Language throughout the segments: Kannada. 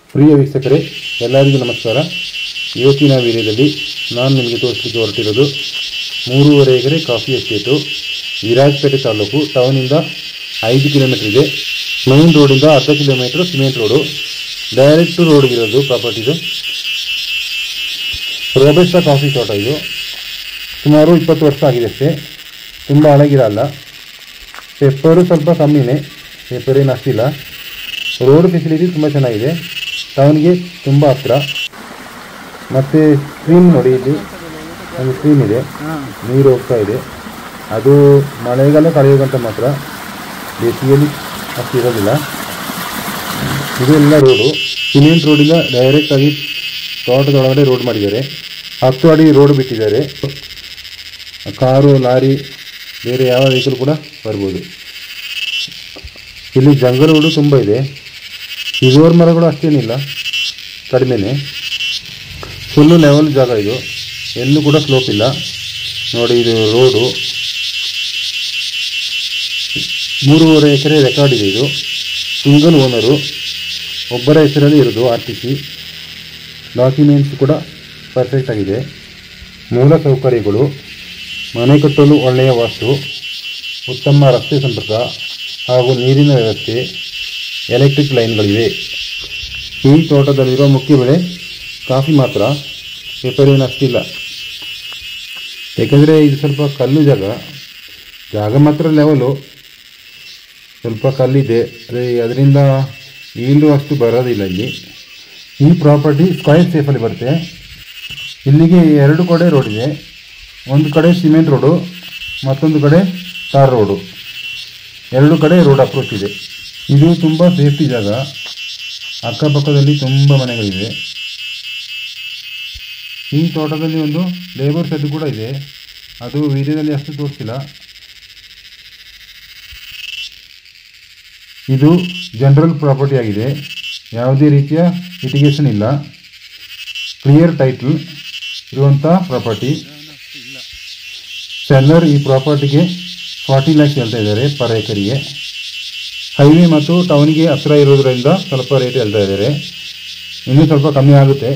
ಪ್ರಿಯ ವೀಕ್ಷಕರೇ ಎಲ್ಲರಿಗೂ ನಮಸ್ಕಾರ ಇವತ್ತಿನ ವಿಡಿಯೋದಲ್ಲಿ ನಾನು ನಿಮಗೆ ತೋರಿಸಲಿಕ್ಕೆ ಹೊರಟಿರೋದು ಮೂರುವರೆ acre coffee estate Virajpet taluk ಟೌನಿಂದ ಐದು ಕಿಲೋಮೀಟರ್ ಇದೆ ಮೈನ್ ರೋಡಿಂದ ಅರ್ಧ ಕಿಲೋಮೀಟರ್ ಸಿಮೆಂಟ್ ರೋಡು ಡೈರೆಕ್ಟ್ ರೋಡ್ಗಿರೋದು ಪ್ರಾಪರ್ಟಿದು ರೋಬೆಸ್ಟಾ ಕಾಫಿ ತೋಟ ಇದು ಸುಮಾರು ಇಪ್ಪತ್ತು ವರ್ಷ ಆಗಿದೆ ಅಷ್ಟೇ ತುಂಬ ಹಳಗಿರಲ್ಲ ಪೆಪ್ಪರು ಸ್ವಲ್ಪ ಕಮ್ಮಿನೇ ಪೆಪ್ಪರ್ ಏನು ಅಷ್ಟಿಲ್ಲ ರೋಡ್ ಫೆಸಿಲಿಟಿ ತುಂಬ ಚೆನ್ನಾಗಿದೆ ಟೌನ್ಗೆ ತುಂಬ ಹತ್ರ ಮತ್ತು ಸ್ಟ್ರೀಮ್ ನೋಡಿ ಇಲ್ಲಿ ಒಂದು ಸ್ಟ್ರೀಮ್ ಇದೆ ನೀರು ಹೋಗ್ತಾ ಇದೆ ಅದು ಮಳೆಗಾಲ ಕಳೆಯುವ ಗಂಟ ಮಾತ್ರ ಬೇಸಿಗೆಯಲ್ಲಿ ಅಷ್ಟು ಇರೋದಿಲ್ಲ ಇದು ಎಲ್ಲ ರೋಡು ಸಿಮೆಂಟ್ ರೋಡಿಂದ ಡೈರೆಕ್ಟಾಗಿ ತೋಟದೊಳಗಡೆ ರೋಡ್ ಮಾಡಿದ್ದಾರೆ ಹತ್ತು ಅಡಿ ರೋಡ್ ಬಿಟ್ಟಿದ್ದಾರೆ ಕಾರು ಲಾರಿ ಬೇರೆ ಯಾವ ವೆಹಿಕಲ್ ಕೂಡ ಬರ್ಬೋದು ಇಲ್ಲಿ ಜಂಗಲ್ ರೋಡು ತುಂಬ ಇದೆ ಸಿಗೋರ್ ಮರಗಳು ಅಷ್ಟೇನಿಲ್ಲ ಕಡಿಮೆನೇ ಫುಲ್ಲು ಲೆವೆಲ್ ಜಾಗ ಇದು ಎಲ್ಲೂ ಕೂಡ ಸ್ಲೋಪ್ ಇಲ್ಲ ನೋಡಿ ಇದು ರೋಡು ಮೂರುವರೆ ಎಕರೆ ರೆಕಾರ್ಡ್ ಇದೆ ಇದು ಸಿಂಗಲ್ ಓನರು ಒಬ್ಬರ ಹೆಸರಲ್ಲಿ ಇರೋದು ಆರ್ ಟಿ ಸಿ ಡಾಕ್ಯುಮೆಂಟ್ಸ್ ಕೂಡ ಪರ್ಫೆಕ್ಟ್ ಆಗಿದೆ ಮೂಲ ಸೌಕರ್ಯಗಳು ಮನೆ ಕಟ್ಟಲು ಒಳ್ಳೆಯ ವಾಸ್ತು ಉತ್ತಮ ರಸ್ತೆ ಸಂಪರ್ಕ ಹಾಗೂ ನೀರಿನ ವ್ಯವಸ್ಥೆ ಎಲೆಕ್ಟ್ರಿಕ್ ಲೈನ್ಗಳಿವೆ ಈ ತೋಟದಲ್ಲಿರುವ ಮುಖ್ಯ ಬೆಳೆ ಕಾಫಿ ಮಾತ್ರ ಪೇಪರ್ ಏನು ಅಷ್ಟಿಲ್ಲ ಯಾಕಂದರೆ ಇದು ಸ್ವಲ್ಪ ಕಲ್ಲು ಜಾಗ ಜಾಗ ಮಾತ್ರ ಲೆವೆಲು ಸ್ವಲ್ಪ ಕಲ್ಲಿದೆ ಅದೇ ಅದರಿಂದ ಈಲ್ಡು ಅಷ್ಟು ಬರೋದಿಲ್ಲ ಇಲ್ಲಿ ಈ ಪ್ರಾಪರ್ಟಿ ಸ್ಕ್ವೈರ್ ಸೇಫಲ್ಲಿ ಬರುತ್ತೆ ಇಲ್ಲಿಗೆ ಎರಡು ಕಡೆ ರೋಡ್ ಇದೆ ಒಂದು ಕಡೆ ಸಿಮೆಂಟ್ ರೋಡು ಮತ್ತೊಂದು ಕಡೆ ಟಾರ್ ರೋಡು ಎರಡು ಕಡೆ ರೋಡ್ ಅಪ್ರೋಚ್ ಇದೆ ಇದು ತುಂಬ ಸೇಫ್ಟಿ ಜಾಗ ಅಕ್ಕಪಕ್ಕದಲ್ಲಿ ತುಂಬ ಮನೆಗಳಿವೆ ಈ ತೋಟದಲ್ಲಿ ಒಂದು ಲೇಬರ್ ಶೆಡ್ ಕೂಡ ಇದೆ ಅದು ವಿಡಿಯೋದಲ್ಲಿ ಅಷ್ಟು ತೋರಿಸಿಲ್ಲ ಇದು ಜನರಲ್ ಪ್ರಾಪರ್ಟಿ ಆಗಿದೆ ಯಾವುದೇ ರೀತಿಯ ಲಿಟಿಗೇಷನ್ ಇಲ್ಲ ಕ್ಲಿಯರ್ ಟೈಟಲ್ ಇರುವಂಥ ಪ್ರಾಪರ್ಟಿ ಸೆಲ್ಲರ್ ಈ ಪ್ರಾಪರ್ಟಿಗೆ ಫಾರ್ಟಿ ಲ್ಯಾಕ್ಸ್ ಹೇಳ್ತಾ ಇದ್ದಾರೆ ಪರ್ ಎಕರಿಗೆ ಹೈವೇ ಮತ್ತು ಟೌನ್ಗೆ ಹತ್ತಿರ ಇರೋದ್ರಿಂದ ಸ್ವಲ್ಪ ರೇಟ್ ಹೇಳ್ತಾ ಇದ್ದಾರೆ ಇನ್ನೂ ಸ್ವಲ್ಪ ಕಮ್ಮಿ ಆಗುತ್ತೆ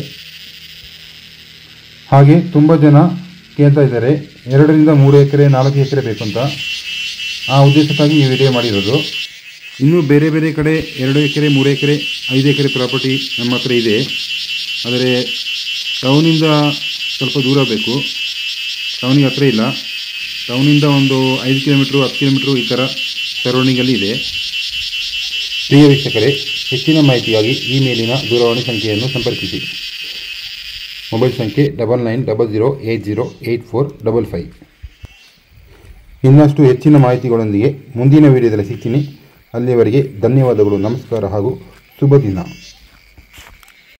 ಹಾಗೆ ತುಂಬ ಜನ ಕೇಳ್ತಾ ಇದ್ದಾರೆ ಎರಡರಿಂದ ಮೂರು ಎಕರೆ ನಾಲ್ಕು ಎಕರೆ ಬೇಕು ಅಂತ ಆ ಉದ್ದೇಶಕ್ಕಾಗಿ ಈ ವಿಡಿಯೋ ಮಾಡಿರೋದು ಇನ್ನೂ ಬೇರೆ ಬೇರೆ ಕಡೆ ಎರಡು ಎಕರೆ ಮೂರು ಎಕರೆ ಐದು ಎಕರೆ ಪ್ರಾಪರ್ಟಿ ನಮ್ಮ ಹತ್ರ ಇದೆ ಆದರೆ ಟೌನಿಂದ ಸ್ವಲ್ಪ ದೂರ ಬೇಕು ಟೌನಿಗೆ ಹತ್ರ ಇಲ್ಲ ಟೌನಿಂದ ಒಂದು ಐದು ಕಿಲೋಮೀಟ್ರು ಹತ್ತು ಕಿಲೋಮೀಟ್ರು ಈ ಥರ ಸರೌಂಡಿಂಗಲ್ಲಿ ಇದೆ ಪ್ರಿಯ ವೀಕ್ಷಕರೇ ಹೆಚ್ಚಿನ ಮಾಹಿತಿಗಾಗಿ ಈ ಮೇಲಿನ ದೂರವಾಣಿ ಸಂಖ್ಯೆಯನ್ನು ಸಂಪರ್ಕಿಸಿ ಮೊಬೈಲ್ ಸಂಖ್ಯೆ double nine double zero eight zero eight four double five ಇನ್ನಷ್ಟು ಹೆಚ್ಚಿನ ಮಾಹಿತಿಗಳೊಂದಿಗೆ ಮುಂದಿನ ವಿಡಿಯೋದಲ್ಲಿ ಸಿಗ್ತೀನಿ ಅಲ್ಲಿಯವರೆಗೆ ಧನ್ಯವಾದಗಳು ನಮಸ್ಕಾರ ಹಾಗೂ ಶುಭ ದಿನ